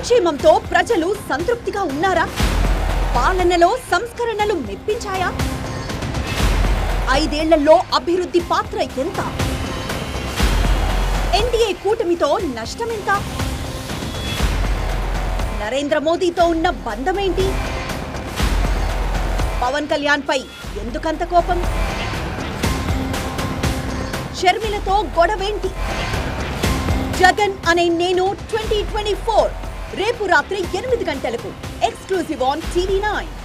సంక్షేమంతో ప్రజలు సంతృప్తిగా ఉన్నారా పాలనలో సంస్కరణలు మెప్పించాయా ఐదేళ్లలో అభివృద్ధి పాత్ర ఎంత ఎన్డీఏ కూటమితో నష్టమెంత నరేంద్ర మోదీతో ఉన్న బంధమేంటి పవన్ కళ్యాణ్ పై ఎందుకంత కోపం షర్మిలతో గొడవేంటి జగన్ అనే నేను ట్వంటీ ట్వంటీ ఫోర్ రేపు రాత్రి ఎనిమిది గంటలకు ఎక్స్క్లూజివ్ ఆన్ టీవీ నైన్